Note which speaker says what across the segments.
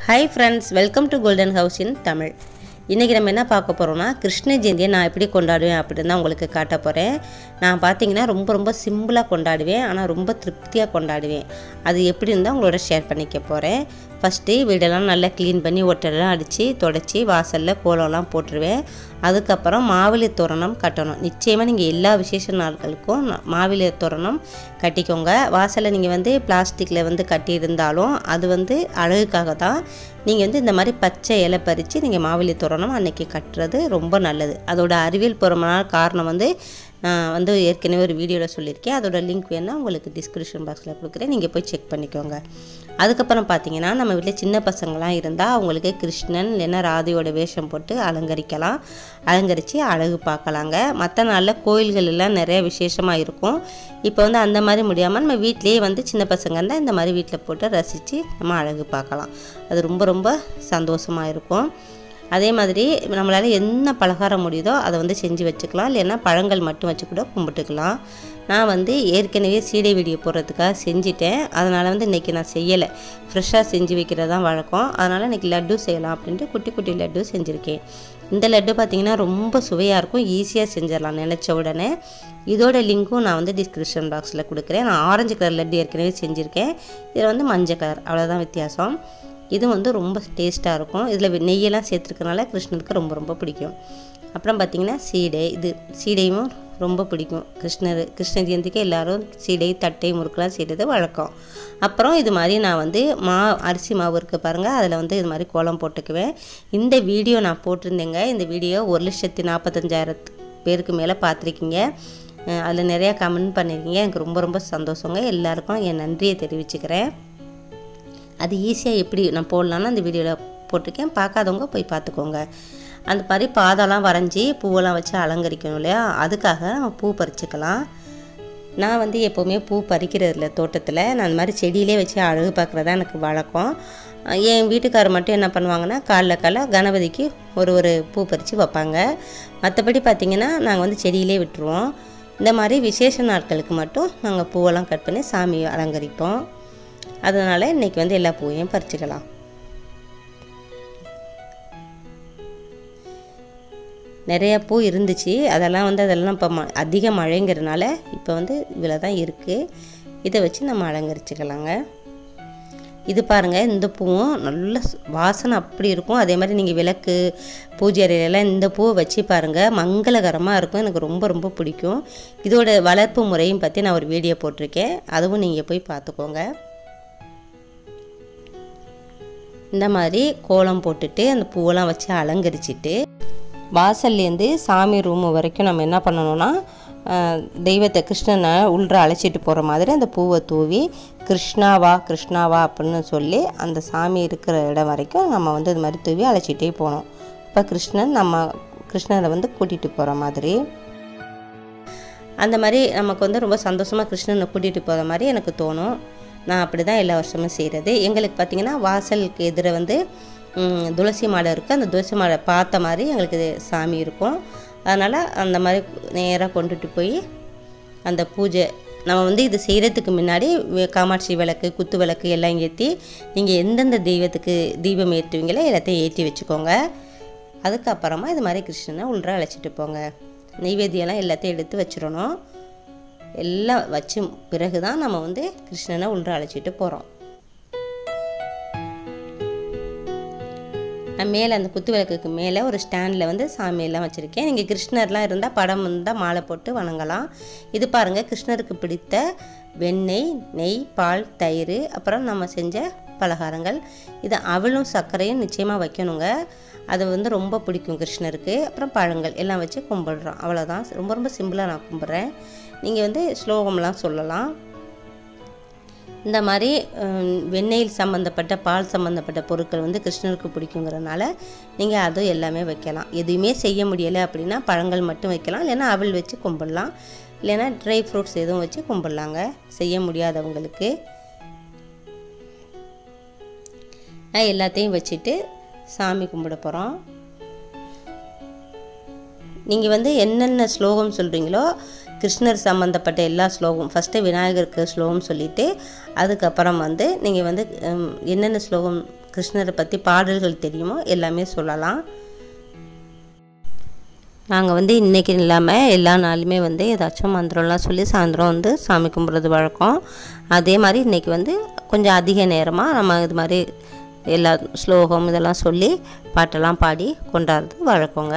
Speaker 1: hi friends welcome to Golden House in Tamil இன்றைக்கி நம்ம என்ன பார்க்க போகிறோம்னா கிருஷ்ண ஜெயந்தியை நான் எப்படி கொண்டாடுவேன் அப்படின்னு தான் உங்களுக்கு காட்ட போகிறேன் நான் பார்த்தீங்கன்னா ரொம்ப ரொம்ப சிம்பிளாக கொண்டாடுவேன் ஆனால் ரொம்ப திருப்தியாக கொண்டாடுவேன் அது எப்படின்னு தான் உங்களோட ஷேர் பண்ணிக்க போகிறேன் ஃபஸ்ட்டு வீடெல்லாம் நல்லா க்ளீன் பண்ணி ஒட்டெல்லாம் அடித்து தொடச்சி வாசலில் கோலம்லாம் போட்டுருவேன் அதுக்கப்புறம் மாவிலை தோரணம் கட்டணும் நிச்சயமாக நீங்கள் எல்லா விசேஷ நாட்களுக்கும் நா- மாவிலை தோரணம் கட்டிக்கோங்க வாசலில் நீங்கள் வந்து பிளாஸ்டிக்கில் வந்து கட்டியிருந்தாலும் அது வந்து அழகுக்காக தான் நீங்கள் வந்து இந்த மாதிரி பச்சை இலை பறித்து நீங்கள் மாவிலை தோரணம் அன்னைக்கு கட்டுறது ரொம்ப நல்லது அதோட அறிவியல் பூர்வமான காரணம் வந்து நான் வந்து ஏற்கனவே ஒரு வீடியோவில் சொல்லியிருக்கேன் அதோட லிங்க் வேணால் உங்களுக்கு டிஸ்கிரிப்ஷன் பாக்ஸில் கொடுக்குறேன் நீங்கள் போய் செக் பண்ணிக்கோங்க அதுக்கப்புறம் பார்த்தீங்கன்னா நம்ம வீட்டில் சின்ன பசங்களாம் இருந்தால் அவங்களுக்கு கிருஷ்ணன் இல்லைன்னா ராதையோட வேஷம் போட்டு அலங்கரிக்கலாம் அலங்கரித்து அழகு பார்க்கலாங்க மற்ற நாளில் கோயில்கள் எல்லாம் நிறைய விசேஷமாக இருக்கும் இப்போ வந்து அந்த மாதிரி முடியாமல் நம்ம வீட்டிலேயே வந்து சின்ன பசங்க இருந்தால் இந்த மாதிரி வீட்டில் போட்டு ரசித்து நம்ம அழகு பார்க்கலாம் அது ரொம்ப ரொம்ப சந்தோஷமாக இருக்கும் அதே மாதிரி நம்மளால் என்ன பலகாரம் முடியுதோ அதை வந்து செஞ்சு வச்சுக்கலாம் இல்லைன்னா பழங்கள் மட்டும் வச்சு கூட கும்பிட்டுக்கலாம் நான் வந்து ஏற்கனவே சீடை வீடியோ போடுறதுக்காக செஞ்சிட்டேன் அதனால் வந்து இன்றைக்கி நான் செய்யலை ஃப்ரெஷ்ஷாக செஞ்சு வைக்கிறது தான் வழக்கம் அதனால் இன்றைக்கி லட்டு செய்யலாம் அப்படின்ட்டு குட்டி குட்டி லட்டு செஞ்சுருக்கேன் இந்த லட்டு பார்த்திங்கன்னா ரொம்ப சுவையாக இருக்கும் ஈஸியாக செஞ்சிடலாம் நினச்ச உடனே இதோட லிங்க்கும் நான் வந்து டிஸ்கிரிப்ஷன் பாக்ஸில் கொடுக்குறேன் நான் ஆரஞ்சு கலர் லட்டு ஏற்கனவே செஞ்சுருக்கேன் இதில் வந்து மஞ்சள் கலர் அவ்வளோதான் வித்தியாசம் இது வந்து ரொம்ப டேஸ்ட்டாக இருக்கும் இதில் நெய்யெல்லாம் சேர்த்துருக்கனால கிருஷ்ணருக்கு ரொம்ப ரொம்ப பிடிக்கும் அப்புறம் பார்த்திங்கன்னா சீடை இது சீடையும் ரொம்ப பிடிக்கும் கிருஷ்ணர் கிருஷ்ண ஜெயந்திக்கு எல்லாரும் சீடை தட்டை முறுக்கெல்லாம் செய்கிறது வழக்கம் அப்புறம் இது மாதிரி நான் வந்து மா அரிசி மாவு இருக்குது பாருங்கள் அதில் வந்து இது மாதிரி கோலம் போட்டுக்குவேன் இந்த வீடியோ நான் போட்டிருந்தேங்க இந்த வீடியோ ஒரு லட்சத்தி நாற்பத்தஞ்சாயிரத்து பேருக்கு மேலே பார்த்துருக்கீங்க அதில் நிறையா கமெண்ட் பண்ணியிருக்கீங்க எனக்கு ரொம்ப ரொம்ப சந்தோஷங்க எல்லாருக்கும் என் நன்றியை தெரிவிச்சுக்கிறேன் அது ஈஸியாக எப்படி நான் போடலான்னு அந்த வீடியோவில் போட்டிருக்கேன் பார்க்காதவங்க போய் பார்த்துக்கோங்க அந்த மாதிரி பாதம்லாம் வரைஞ்சி பூவெல்லாம் வச்சு அலங்கரிக்கணும் இல்லையா அதுக்காக நம்ம பூ பறிச்சுக்கலாம் நான் வந்து எப்போவுமே பூ பறிக்கிறது இல்லை தோட்டத்தில் நான் அந்த மாதிரி செடியிலே வச்சு அழகு பார்க்குறதா எனக்கு வழக்கம் என் வீட்டுக்காரர் மட்டும் என்ன பண்ணுவாங்கன்னா காலைல காலைல கணபதிக்கு ஒரு ஒரு பூ பறித்து வைப்பாங்க மற்றபடி பார்த்திங்கன்னா நாங்கள் வந்து செடியிலே விட்டுருவோம் இந்த மாதிரி விசேஷ நாட்களுக்கு மட்டும் நாங்கள் பூவெல்லாம் கட் பண்ணி சாமியை அலங்கரிப்போம் அதனால் இன்றைக்கி வந்து எல்லா பூவையும் பறிச்சுக்கலாம் நிறைய பூ இருந்துச்சு அதெல்லாம் வந்து அதெல்லாம் இப்போ ம அதிக மழைங்கிறதுனால இப்போ வந்து இவ்வளோ தான் இருக்குது இதை வச்சு நம்ம அலங்கரிச்சுக்கலாங்க இது பாருங்கள் இந்த பூவும் நல்ல ஸ்- வாசனை அப்படி இருக்கும் அதே மாதிரி நீங்கள் விளக்கு பூஜை அறையிலலாம் இந்த பூவை வச்சு பாருங்கள் மங்களகரமாக இருக்கும் எனக்கு ரொம்ப ரொம்ப பிடிக்கும் இதோட வளர்ப்பு முறையும் பற்றி நான் ஒரு வீடியோ போட்டிருக்கேன் அதுவும் நீங்கள் போய் பார்த்துக்கோங்க இந்த மாதிரி கோலம் போட்டுட்டு அந்த பூவெல்லாம் வச்சு அலங்கரிச்சிட்டு வாசல்லேருந்து சாமி ரூம் வரைக்கும் நம்ம என்ன பண்ணணும்னா அஹ், தெய்வத்தை கிருஷ்ணனை உள்ள அழைச்சிட்டு போகிற மாதிரி அந்த பூவை தூவி கிருஷ்ணாவா கிருஷ்ணாவா அப்படின்னு சொல்லி அந்த சாமி இருக்கிற இடம் வரைக்கும் நம்ம வந்து இது மாதிரி தூவி அழைச்சிட்டே போகணும் இப்போ கிருஷ்ணன் நம்ம கிருஷ்ணரை வந்து கூட்டிகிட்டு போகிற மாதிரி அந்த மாதிரி நமக்கு வந்து ரொம்ப சந்தோஷமாக கிருஷ்ணனை கூட்டிகிட்டு போகிற மாதிரி எனக்கு தோணும் நான் அப்படி தான் எல்லா வருஷமும் செய்கிறது எங்களுக்கு பார்த்திங்கன்னா வாசலுக்கு எதிர வந்து ம், துளசி மாடை இருக்குது அந்த துளசி மாடை பார்த்த மாதிரி எங்களுக்கு இது சாமி இருக்கும் அதனால் அந்த மாதிரி நேராக கொண்டுட்டு போய் அந்த பூஜை நம்ம வந்து இது செய்கிறதுக்கு முன்னாடி வே- காமாட்சி விளக்கு குத்து விளக்கு எல்லாம் ஏற்றி நீங்கள் எந்தெந்த தெய்வத்துக்கு தீபம் ஏற்றுவீங்களோ எல்லாத்தையும் ஏற்றி வச்சுக்கோங்க அதுக்கப்புறமா இது மாதிரி கிருஷ்ணனை உள்ள அழைச்சிட்டு போங்க நெய்வேத்தியெல்லாம் எல்லாத்தையும் எடுத்து வச்சிடணும் எல்லாம் வச்சு பிறகு தான் நம்ம வந்து கிருஷ்ணனை உள்ள அழைச்சிட்டு போகிறோம் நான் மேலே அந்த குத்து விளக்குக்கு மேலே ஒரு ஸ்டாண்டில் வந்து சாமியெல்லாம் வச்சுருக்கேன் நீங்கள் கிருஷ்ணர்லாம் இருந்தால் படம் இருந்தால் மாலை போட்டு வணங்கலாம் இது பாருங்கள் கிருஷ்ணருக்கு பிடித்த வெண்ணெய் நெய் பால் தயிர் அப்புறம் நம்ம செஞ்ச பலகாரங்கள் இது அவளும் சர்க்கரையும் நிச்சயமாக வைக்கணுங்க அது வந்து ரொம்ப பிடிக்கும் கிருஷ்ணருக்கு அப்புறம் பழங்கள் எல்லாம் வச்சு கும்பிடுறோம் அவ்வளோதான் ரொம்ப ரொம்ப சிம்பிளாக நான் கும்பிட்றேன் நீங்கள் வந்து ஸ்லோகம்லாம் சொல்லலாம் இந்த மாதிரி ஹம், வெண்ணெயில் சம்மந்தப்பட்ட பால் சம்மந்தப்பட்ட பொருட்கள் வந்து கிருஷ்ணருக்கு பிடிக்குங்கிறனால நீங்கள் அதுவும் எல்லாமே வைக்கலாம் எதுவுமே செய்ய முடியலை அப்படின்னா பழங்கள் மட்டும் வைக்கலாம் இல்லைன்னா அவல் வச்சு கும்பிடலாம் இல்லைன்னா ட்ரை ஃப்ரூட்ஸ் எதுவும் வச்சு கும்பிடலாங்க செய்ய முடியாதவங்களுக்கு நான் எல்லாத்தையும் வச்சுட்டு சாமி கும்பிட போகிறோம் நீங்கள் வந்து என்னென்ன ஸ்லோகம் சொல்கிறீங்களோ கிருஷ்ணர் சம்மந்தப்பட்ட எல்லா ஸ்லோகம் ஃபஸ்ட்டு விநாயகருக்கு ஸ்லோகம் சொல்லிவிட்டு அதுக்கப்புறம் வந்து நீங்கள் வந்து ஹம், என்னென்ன ஸ்லோகம் கிருஷ்ணரை பற்றி பாடல்கள் தெரியுமோ எல்லாமே சொல்லலாம் நாங்கள் வந்து இன்றைக்கி இல்லாமல் எல்லா நாளுமே வந்து ஏதாச்சும் மந்திரம்லாம் சொல்லி சாயந்தரம் வந்து சாமி கும்பிட்றது வழக்கம் அதே மாதிரி இன்றைக்கி வந்து கொஞ்சம் அதிக நேரமாக நம்ம இது மாதிரி எல்லா ஸ்லோகம் இதெல்லாம் சொல்லி பாட்டெல்லாம் பாடி கொண்டாடுறது வழக்கங்க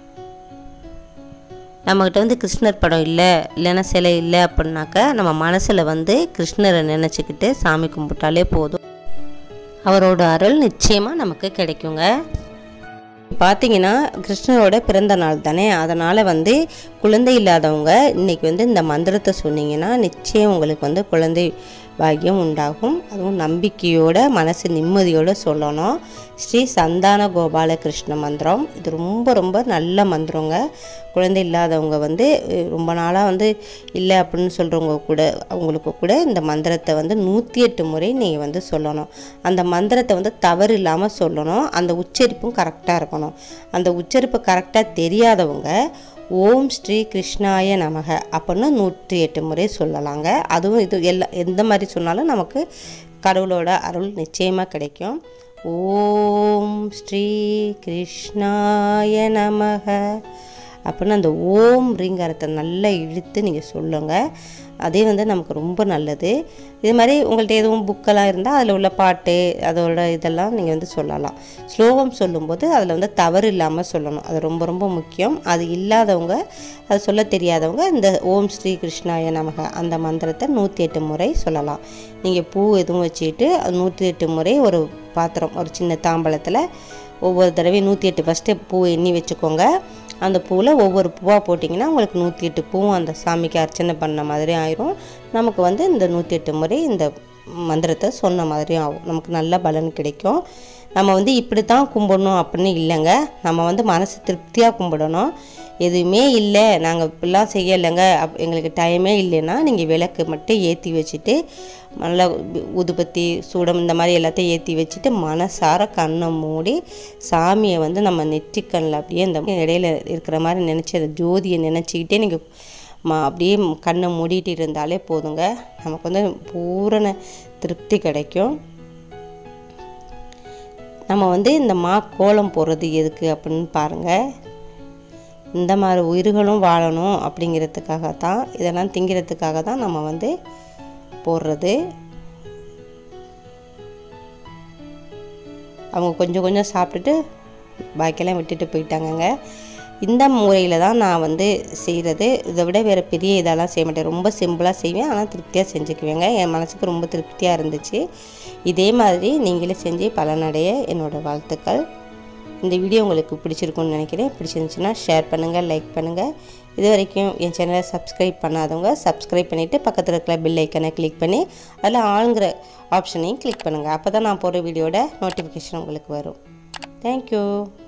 Speaker 1: நம்மக்கிட்ட வந்து கிருஷ்ணர் படம் இல்லை இல்லைன்னா சிலை இல்லை அப்படின்னாக்க நம்ம மனசில் வந்து கிருஷ்ணரை நினச்சிக்கிட்டு சாமி கும்பிட்டாலே போதும் அவரோட அருள் நிச்சயமாக நமக்கு கிடைக்குங்க பார்த்தீங்கன்னா கிருஷ்ணரோட பிறந்த நாள் தானே அதனால் வந்து குழந்தை இல்லாதவங்க இன்றைக்கி வந்து இந்த மந்திரத்தை சொன்னீங்கன்னா நிச்சயம் உங்களுக்கு வந்து குழந்தை பாக்கியம் உண்டாகும் அதுவும் நம்பிக்கையோட மனசு நிம்மதியோடு சொல்லணும் ஸ்ரீ சந்தான கோபால கிருஷ்ண மந்திரம் இது ரொம்ப ரொம்ப நல்ல மந்திரங்க குழந்தை இல்லாதவங்க வந்து அஹ், ரொம்ப நாளாக வந்து இல்லை அப்படின்னு சொல்கிறவங்க கூட அவங்களுக்கு கூட இந்த மந்திரத்தை வந்து நூற்றி எட்டு முறை நீங்கள் வந்து சொல்லணும் அந்த மந்திரத்தை வந்து தவறு இல்லாமல் சொல்லணும் அந்த உச்சரிப்பும் கரெக்டாக இருக்கணும் அந்த உச்சரிப்பு கரெக்டாக தெரியாதவங்க ஓம் ஸ்ரீ கிருஷ்ணாய நமக அப்படின்னு நூற்றி எட்டு முறை சொல்லலாங்க அதுவும் இது எல்லா எந்த மாதிரி சொன்னாலும் நமக்கு கடவுளோட அருள் நிச்சயமாக கிடைக்கும் ஓம் ஸ்ரீ கிருஷ்ணாய நமக அப்படின்னு அந்த ஓம் ரிங்கரத்தை நல்லா இழுத்து நீங்கள் சொல்லுங்கள் அதே வந்து நமக்கு ரொம்ப நல்லது இது மாதிரி உங்கள்கிட்ட எதுவும் புக்கெல்லாம் இருந்தால் அதில் உள்ள பாட்டு அதோட இதெல்லாம் நீங்கள் வந்து சொல்லலாம் ஸ்லோகம் சொல்லும்போது அதில் வந்து தவறு இல்லாமல் சொல்லணும் அது ரொம்ப ரொம்ப முக்கியம் அது இல்லாதவங்க அது சொல்ல தெரியாதவங்க இந்த ஓம் ஸ்ரீ கிருஷ்ணாய நமக அந்த மந்திரத்தை நூற்றி எட்டு முறை சொல்லலாம் நீங்கள் பூ எதுவும் வச்சுக்கிட்டு அது நூற்றி எட்டு முறை ஒரு பாத்திரம் ஒரு சின்ன தாம்பலத்தில் ஒவ்வொரு தடவையும் நூற்றி எட்டு ஃபஸ்ட்டு பூ எண்ணி வச்சுக்கோங்க அந்த பூவில் ஒவ்வொரு பூவாக போட்டிங்கன்னா உங்களுக்கு நூற்றி எட்டு பூவும் அந்த சாமிக்கு அர்ச்சனை பண்ண மாதிரி ஆயிரும் நமக்கு வந்து இந்த நூற்றி எட்டு முறை இந்த மந்திரத்தை சொன்ன மாதிரியும் ஆகும் நமக்கு நல்ல பலன் கிடைக்கும் நம்ம வந்து இப்படி தான் கும்பிடணும் அப்படின்னு இல்லைங்க நம்ம வந்து மனசு திருப்தியாக கும்பிடணும் எதுவுமே இல்லை நாங்கள் இப்படிலாம் செய்யலைங்க அப் எங்களுக்கு டைமே இல்லைன்னா நீங்கள் விளக்கு மட்டும் ஏற்றி வச்சுட்டு நல்லா ஊதுபத்தி சூடம் இந்த மாதிரி எல்லாத்தையும் ஏற்றி வச்சுட்டு மனசார கண்ணை மூடி சாமியை வந்து நம்ம நெற்றிக்கண்ணில் அப்படியே இந்த இடையில இருக்கிற மாதிரி நினச்சி அந்த ஜோதியை நினச்சிக்கிட்டே நீங்கள் ம அப்படியே கண்ணை மூடிட்டு இருந்தாலே போதுங்க நமக்கு வந்து பூரண திருப்தி கிடைக்கும் நம்ம வந்து இந்த மா கோலம் போடுறது எதுக்கு அப்படின்னு பாருங்கள் இந்த மாதிரி உயிர்களும் வாழணும் அப்படிங்கிறதுக்காக தான் இதெல்லாம் திங்கிறதுக்காக தான் நம்ம வந்து போடுறது அவங்க கொஞ்சம் கொஞ்சம் சாப்பிட்டுட்டு பாக்கியெல்லாம் விட்டுட்டு போயிட்டாங்கங்க இந்த முறையில் தான் நான் வந்து செய்கிறது இதை விட வேறு பெரிய இதெல்லாம் செய்ய மாட்டேன் ரொம்ப சிம்பிளாக செய்வேன் ஆனால் திருப்தியாக செஞ்சுக்குவேங்க என் மனசுக்கு ரொம்ப திருப்தியாக இருந்துச்சு இதே மாதிரி நீங்களே செஞ்சு பலனடைய என்னோடய வாழ்த்துக்கள் இந்த வீடியோ உங்களுக்கு பிடிச்சிருக்கும்னு நினைக்கிறேன் பிடிச்சிருந்துச்சுன்னா ஷேர் பண்ணுங்கள் லைக் பண்ணுங்கள் இது வரைக்கும் என் சேனலை சப்ஸ்கிரைப் பண்ணாதவங்க சப்ஸ்கிரைப் பண்ணிவிட்டு பக்கத்தில் இருக்கிற பெல் ஐக்கனை கிளிக் பண்ணி அதில் ஆளுங்கிற ஆப்ஷனையும் கிளிக் பண்ணுங்கள் அப்போ தான் நான் போடுற வீடியோட நோட்டிஃபிகேஷன் உங்களுக்கு வரும் தேங்க்யூ